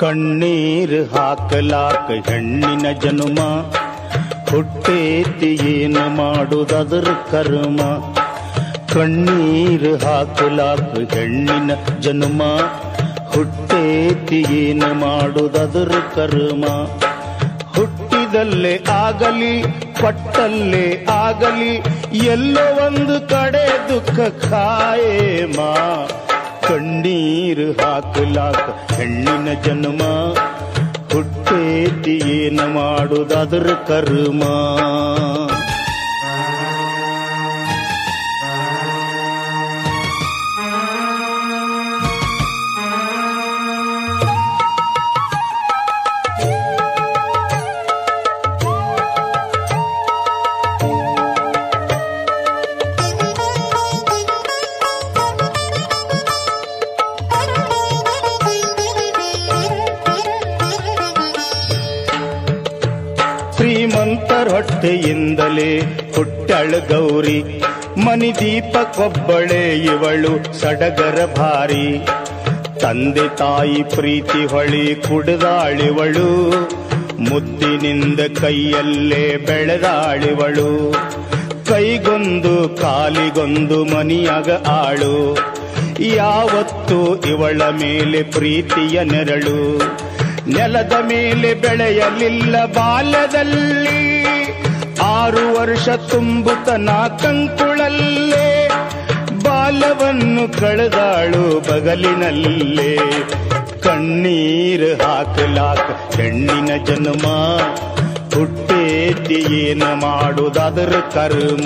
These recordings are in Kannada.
ಕಣ್ಣೀರು ಹಾಕಲಾಕ ಹೆಣ್ಣಿನ ಜನುಮ ಹುಟ್ಟೇತಿ ಏನು ಮಾಡುದದ್ರ ಕರ್ಮ ಕಣ್ಣೀರು ಹಾಕಲಾಕ ಹೆಣ್ಣಿನ ಜನುಮ ಹುಟ್ಟೇತಿ ಏನು ಮಾಡುದದ್ರ ಕರ್ಮ ಹುಟ್ಟಿದಲ್ಲೇ ಆಗಲಿ ಪಟ್ಟಲ್ಲೇ ಆಗಲಿ ಎಲ್ಲೋ ಒಂದು ಕಡೆ ದುಃಖ ಖಾಯೇಮಾ ಕಣ್ಣೀರು ಹಾಕಲಾಕ ಹೆಣ್ಣಿನ ಜನ್ಮ ಹುಟ್ಟೇತಿ ಏನು ಮಾಡುದದ್ರ ಕರ್ಮ ಶ್ರೀಮಂತರ ಹೊಟ್ಟೆಯಿಂದಲೇ ಹುಟ್ಟಳ ಗೌರಿ ಮನಿ ದೀಪಕ್ಕೊಬ್ಬಳೆ ಇವಳು ಸಡಗರ ಭಾರಿ ತಂದೆ ತಾಯಿ ಪ್ರೀತಿ ಹೊಳಿ ಕುಡಿದಾಳಿವಳು ಮುದ್ದಿನಿಂದ ಕೈಯಲ್ಲೇ ಬೆಳೆದಾಳಿವಳು ಕೈಗೊಂದು ಕಾಲಿಗೊಂದು ಮನಿಯಾಗ ಆಳು ಯಾವತ್ತು ಇವಳ ಮೇಲೆ ಪ್ರೀತಿಯ ನೆರಳು ನೆಲದ ಮೇಲೆ ಬೆಳೆಯಲಿಲ್ಲ ಬಾಲ್ಯದಲ್ಲಿ ಆರು ವರ್ಷ ತುಂಬುತನ ಕಂಕುಳಲ್ಲೇ ಬಾಲ್ಯವನ್ನು ಕಳೆದಾಳು ಬಗಲಿನಲ್ಲೇ ಕಣ್ಣೀರು ಹಾಕಲಾಕ ಹೆಣ್ಣಿನ ಜನ್ಮ ಹುಟ್ಟೇತಿ ಏನ ಮಾಡುವುದಾದ್ರ ಕರ್ಮ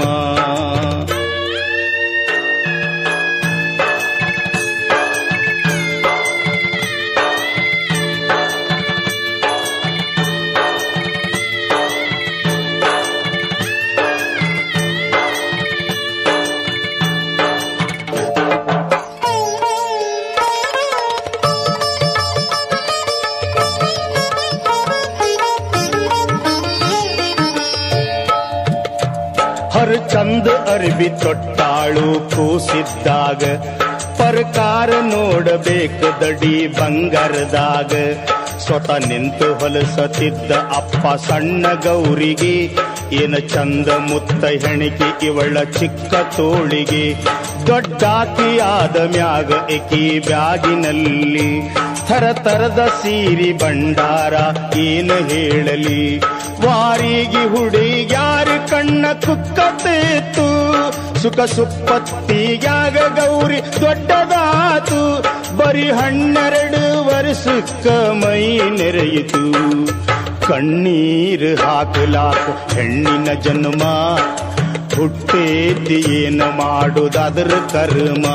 ಹರ ಚಂದ ಅರ್ಬಿ ತೊಟ್ಟಾಳು ಕೂಸಿದ್ದಾಗ ಪರಕಾರ ನೋಡಬೇಕ ದಡಿ ಬಂಗಾರದಾಗ ಸ್ವತಃ ನಿಂತು ಹೊಲಸತಿದ್ದ ಅಪ್ಪ ಸಣ್ಣ ಗೌರಿಗೆ ಏನ ಚಂದ ಮುತ್ತ ಹೆಣಿಕೆ ಇವಳ ಚಿಕ್ಕ ತೋಳಿಗೆ ದೊಡ್ಡಾತಿಯಾದ ಮ್ಯಾಗ ಎಕಿ ಬ್ಯಾಗಿನಲ್ಲಿ ಥರ ತರದ ಸೀರಿ ಭಂಡಾರ ಏನು ಹೇಳಲಿ ವಾರಿಗೆ ಹುಡುಗ್ಯಾರ ಕಣ್ಣ ಕುಕ್ಕತೇತು ಸುಖ ಸುಪ್ಪತ್ತಿಗ್ಯಾಗ ಗೌರಿ ದೊಡ್ಡದಾತು ಬರೀ ಹನ್ನೆರಡು ವರ್ಷಕ್ಕ ಮೈ ನೆರೆಯಿತು ಕಣ್ಣೀರು ಹಾಕಲಾಕ ಹೆಣ್ಣಿನ ಜನ್ಮ ಹುಟ್ಟೇತಿ ಏನ ಮಾಡುದಾದ್ರ ಕರ್ಮ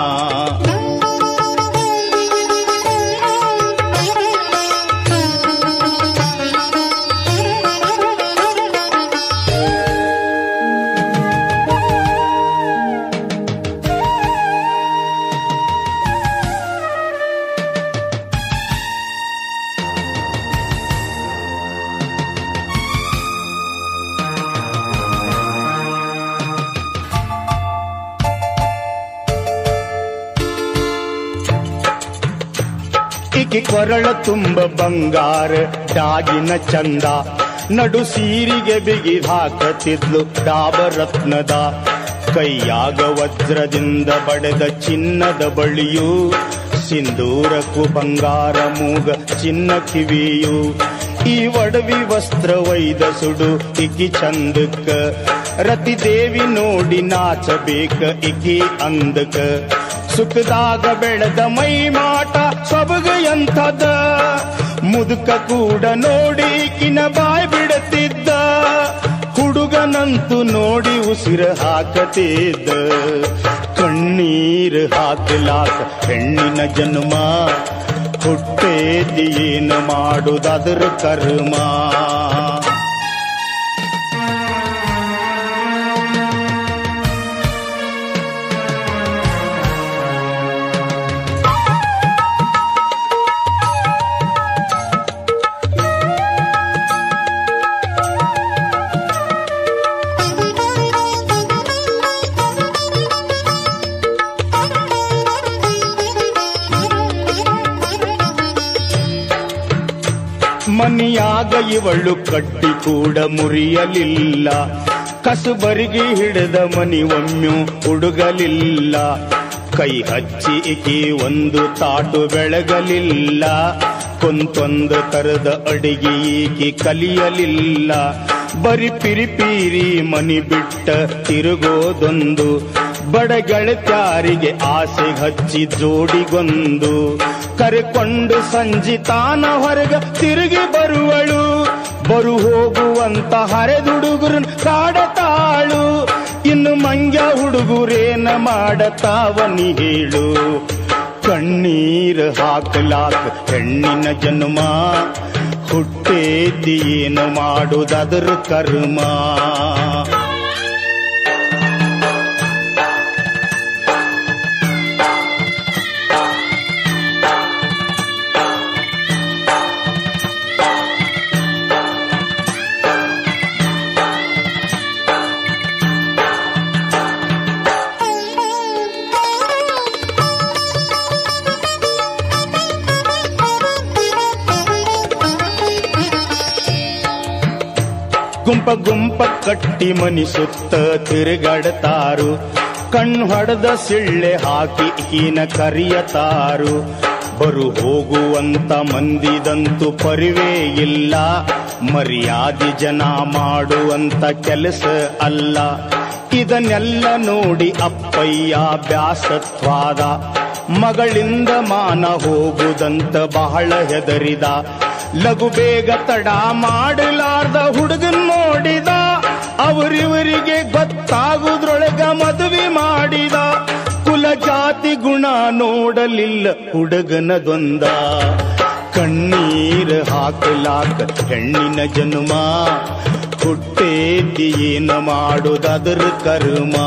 ಈಕೆ ಕೊರಳ ತುಂಬ ಬಂಗಾರ ಡಾಗಿನ ಚಂದ ನಡು ಸೀರಿಗೆ ಬಿಗಿದ್ ಹಾಕತಿದ್ಲು ಡಾಬರತ್ನದ ಕೈಯಾಗ ವಜ್ರದಿಂದ ಬಡೆದ ಚಿನ್ನದ ಬಳಿಯು ಸಿಂಧೂರಕ್ಕೂ ಬಂಗಾರ ಮೂಗ ಚಿನ್ನ ಕಿವಿಯು ಈ ಒಡವಿ ವಸ್ತ್ರ ವೈದ ಸುಡು ಇಕಿ ಚಂದಕ್ಕ ರತಿ ದೇವಿ ನೋಡಿ ನಾಚಬೇಕ ಇಕಿ ಅಂದಕ ಸುಖದಾಗ ಬೆಳೆದ ಮೈ ಮಾಟ ಸೊಬಗ ಎಂಥದ ಮುದುಕ ಕೂಡ ನೋಡಿ ಕಿನ ಬಾಯ್ ಬಿಡುತ್ತಿದ್ದ ಹುಡುಗನಂತೂ ನೋಡಿ ಉಸಿರ ಹಾಕತಿದ್ದ ಕಣ್ಣೀರು ಹಾಕಲಾಕ ಹೆಣ್ಣಿನ ಜನ್ಮ ಹುಟ್ಟೇತಿ ಏನು ಮಾಡುದಾದ್ರ ಕರ್ಮ ಮನಿಯಾಗ ಇವಳು ಕಟ್ಟಿ ಕೂಡ ಮುರಿಯಲಿಲ್ಲ ಕಸುಬರಿಗೆ ಹಿಡಿದ ಮನಿ ಒಮ್ಮೆ ಹುಡುಗಲಿಲ್ಲ ಕೈ ಹಚ್ಚಿ ಇಕಿ ಒಂದು ತಾಟು ಬೆಳಗಲಿಲ್ಲ ಕೊಂತೊಂದು ತರದ ಅಡಿಗೆ ಈಕಿ ಕಲಿಯಲಿಲ್ಲ ಬರಿ ಪಿರಿಪಿರಿ ಮನಿ ಬಿಟ್ಟ ತಿರುಗೋದೊಂದು ಬಡಗೆಳತ್ಯಾರಿಗೆ ಆಸೆ ಹಚ್ಚಿ ಜೋಡಿಗೊಂದು ಕರೆಕೊಂಡು ಸಂಜಿತಾನ ಹೊರಗ ತಿರುಗಿ ಬರುವಳು ಬರು ಹೋಗುವಂತ ಹರೆದುಡುಗುರನ್ ಕಾಡತಾಳು ಇನ್ನು ಮಂಗ್ಯ ಹುಡುಗುರೇನ ಮಾಡತಾವನಿ ಹೇಳು ಕಣ್ಣೀರ್ ಹಾಕಲಾಕ ಹೆಣ್ಣಿನ ಜನ್ಮ ಹುಟ್ಟೇತಿ ಏನು ಮಾಡುದದ್ರ ಕರ್ಮ ಗುಂಪ ಗುಂಪ ಕಟ್ಟಿ ಮನಿ ಸುತ್ತ ತಿರುಗಾಡತಾರು ಕಣ್ಣು ಹೊಡೆದ ಸಿಳ್ಳೆ ಹಾಕಿ ಈನ ಕರಿಯತಾರು ಬರು ಹೋಗುವಂತ ಮಂದಿದಂತೂ ಪರಿವೇ ಇಲ್ಲ ಮರ್ಯಾದೆ ಜನ ಮಾಡುವಂತ ಕೆಲಸ ಅಲ್ಲ ಇದನ್ನೆಲ್ಲ ನೋಡಿ ಅಪ್ಪಯ್ಯ ಬ್ಯಾಸತ್ವಾದ ಮಗಳಿಂದ ಮಾನ ಹೋಗುದಂತ ಬಹಳ ಹೆದರಿದ ಲಘು ಬೇಗ ತಡ ಮಾಡಲಾರ್ದ ಹುಡುಗನ್ ನೋಡಿದ ಅವರಿವರಿಗೆ ಗೊತ್ತಾಗುದ್ರೊಳಗ ಮದುವೆ ಮಾಡಿದ ಕುಲ ಜಾತಿ ಗುಣ ನೋಡಲಿಲ್ಲ ಹುಡುಗನದೊಂದ ಕಣ್ಣೀರ್ ಹಾಕಲಾಕ ಹೆಣ್ಣಿನ ಜನ್ಮ ಹುಟ್ಟೇತಿ ಏನು ಮಾಡುದದ್ರ ಕರ್ಮ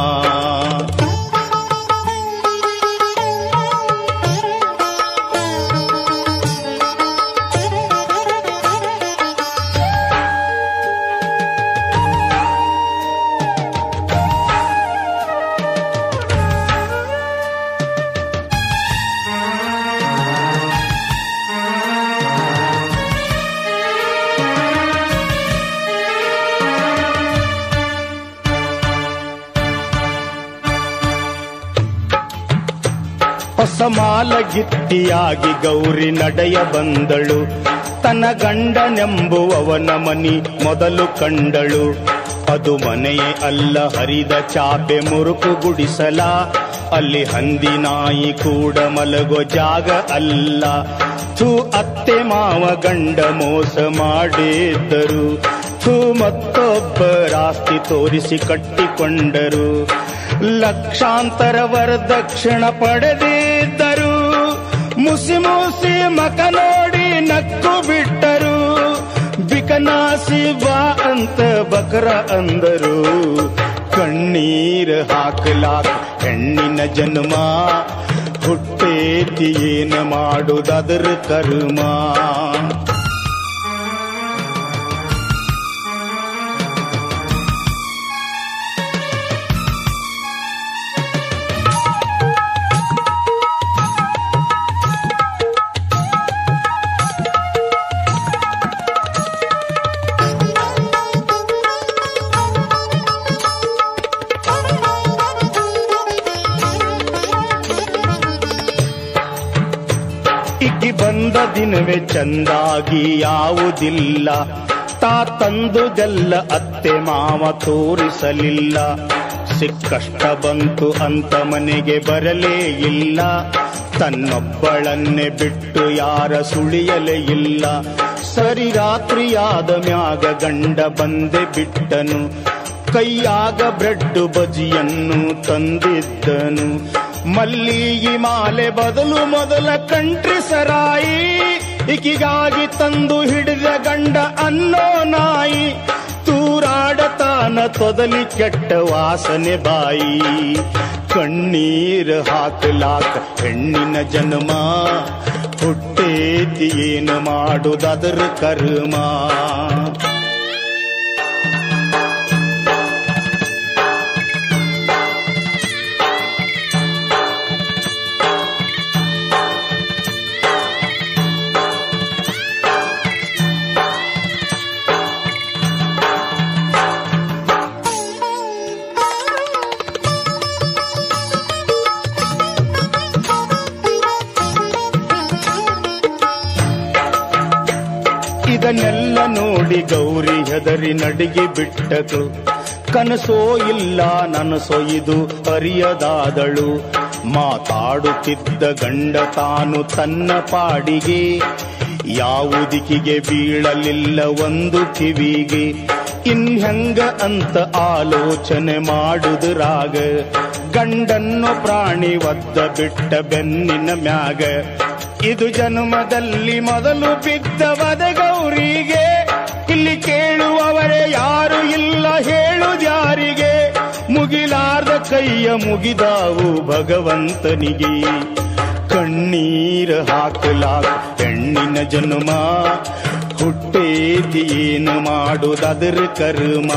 ಹೊಸ ಮಾಲಗಿತ್ತಿಯಾಗಿ ಗೌರಿ ನಡೆಯ ಬಂದಳು ತನ್ನ ಗಂಡನೆಂಬುವವನ ಮನಿ ಮೊದಲು ಕಂಡಳು ಅದು ಮನೆಯೇ ಅಲ್ಲ ಹರಿದ ಚಾಪೆ ಮುರುಕು ಗುಡಿಸಲ ಅಲ್ಲಿ ಹಂದಿ ನಾಯಿ ಕೂಡ ಮಲಗೋ ಜಾಗ ಅಲ್ಲ ಥೂ ಅತ್ತೆ ಮಾವ ಗಂಡ ಮೋಸ ಮಾಡಿದ್ದರು ಥೂ ಮತ್ತೊಬ್ಬರಾಸ್ತಿ ತೋರಿಸಿ ಕಟ್ಟಿಕೊಂಡರು ಲಕ್ಷಾಂತರ ವರದಕ್ಷಿಣ ಪಡೆದಿದ್ದರು ಮುಸಿ ಮುಸಿ ಮಕ ನೋಡಿ ನಕ್ಕು ಬಿಟ್ಟರು ಬಿಕನಾಸಿ ಬಾ ಅಂತ ಬಕರ ಅಂದರು ಕಣ್ಣೀರ್ ಹಾಕಲಾಕ ಹೆಣ್ಣಿನ ಜನ್ಮ ಹುಟ್ಟೇತಿ ಏನು ಮಾಡುದದ್ರ ಕರ್ಮ ಇಕ್ಕಿ ಬಂದ ದಿನವೇ ಚಂದಾಗಿ ಯಾವುದಿಲ್ಲ ತಾ ತಂದುದೆಲ್ಲ ಅತ್ತೆ ಮಾವ ತೋರಿಸಲಿಲ್ಲ ಸಿಕ್ಕಷ್ಟ ಬಂತು ಅಂತ ಮನೆಗೆ ಬರಲೇ ಇಲ್ಲ ತನ್ನೊಬ್ಬಳನ್ನೇ ಬಿಟ್ಟು ಯಾರ ಸುಳಿಯಲೇ ಇಲ್ಲ ಸರಿ ರಾತ್ರಿಯಾದ ಮ್ಯಾಗ ಗಂಡ ಬಂದೆ ಬಿಟ್ಟನು ಕೈಯಾಗ ಬ್ರೆಡ್ ಬಜಿಯನ್ನು ತಂದಿದ್ದನು ಮಲ್ಲಿಗೆ ಮಾಲೆ ಬದಲು ಮೊದಲ ಕಂಟ್ರಿ ಸರಾಯಿ ಇಕಿಗಾಗಿ ತಂದು ಹಿಡಿದ ಗಂಡ ಅನ್ನೋ ನಾಯಿ ತೂರಾಡತಾನ ತೊದಲಿ ಕೆಟ್ಟ ವಾಸನೆ ಬಾಯಿ ಕಣ್ಣೀರ್ ಹಾಕಲಾಕ ಹೆಣ್ಣಿನ ಜನ್ಮ ಹುಟ್ಟೇತಿ ಏನು ಮಾಡುದದ್ರ ಕರ್ಮ ಇದನ್ನೆಲ್ಲ ನೋಡಿ ಗೌರಿ ಹೆದರಿ ನಡಿಗೆ ಬಿಟ್ಟಳು ಕನಸೋ ಇಲ್ಲ ನನಸೋ ಇದು ಅರಿಯದಾದಳು ಮಾತಾಡುತ್ತಿದ್ದ ಗಂಡ ತಾನು ತನ್ನ ಪಾಡಿಗೆ ಯಾವುದಿಕಿಗೆ ಬೀಳಲಿಲ್ಲ ಒಂದು ಕಿವಿಗೆ ಇನ್ಹೆಂಗ ಅಂತ ಆಲೋಚನೆ ಮಾಡುದುರಾಗ ಗಂಡನ್ನು ಪ್ರಾಣಿ ಒದ್ದ ಬಿಟ್ಟ ಬೆನ್ನಿನ ಮ್ಯಾಗ ಇದು ಜನ್ಮದಲ್ಲಿ ಮೊದಲು ಬಿದ್ದವದ ಗೌರಿಗೆ ಇಲ್ಲಿ ಕೇಳುವವರೇ ಯಾರು ಇಲ್ಲ ಹೇಳುದ್ಯಾರಿಗೆ ಮುಗಿಲಾರ್ದ ಕೈಯ ಮುಗಿದಾವು ಭಗವಂತನಿಗೆ ಕಣ್ಣೀರ ಹಾಕಲಾಕ ಹೆಣ್ಣಿನ ಜನ್ಮ ಹುಟ್ಟೇತಿ ಏನು ಮಾಡುದದ್ರ ಕರ್ಮ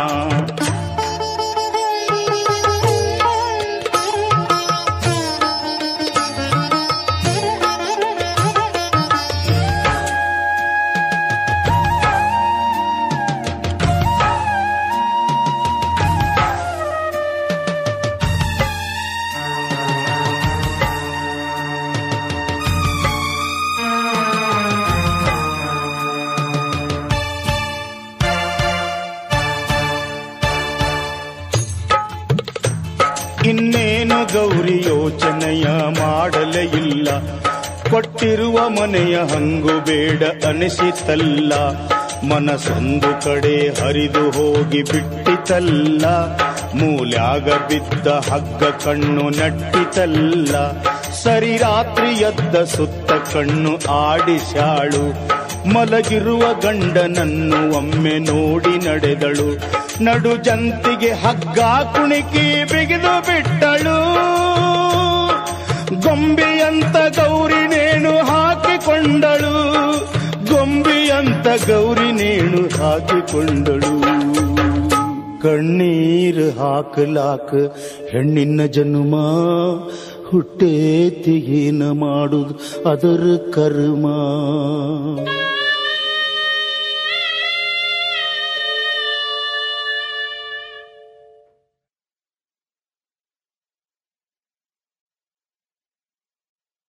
ಇನ್ನೇನು ಗೌರಿ ಯೋಚನೆಯ ಮಾಡಲೇ ಇಲ್ಲ ಕೊಟ್ಟಿರುವ ಮನೆಯ ಹಂಗು ಬೇಡ ಅನಿಸಿತಲ್ಲ ಮನಸ್ಸೊಂದು ಕಡೆ ಹರಿದು ಹೋಗಿ ಬಿಟ್ಟಿತಲ್ಲ ಮೂಲ್ಯಾಗ ಬಿದ್ದ ಹಗ್ಗ ಕಣ್ಣು ನಟ್ಟಿತಲ್ಲ ಸರಿ ರಾತ್ರಿ ಎದ್ದ ಸುತ್ತ ಕಣ್ಣು ಆಡಿಸ್ಯಾಳು ಮಲಗಿರುವ ಗಂಡನನ್ನು ಒಮ್ಮೆ ನೋಡಿ ನಡೆದಳು ನಡು ಜಂತಿಗೆ ಹಗ್ಗ ಕುಣಿಕಿ ಬಿಗಿದು ಬಿಟ್ಟಳು ಗೊಂಬೆಯಂತ ಗೌರಿ ನೇಣು ಹಾಕಿಕೊಂಡಳು ಗೊಂಬೆಯಂತ ಗೌರಿ ನೇಣು ಹಾಕಿಕೊಂಡಳು ಕಣ್ಣೀರು ಹಾಕಲಾಕ ಹೆಣ್ಣಿನ ಜನ್ಮ ಹುಟ್ಟೇತಿ ಏನ ಮಾಡುದು ಅದರ ಕರ್ಮ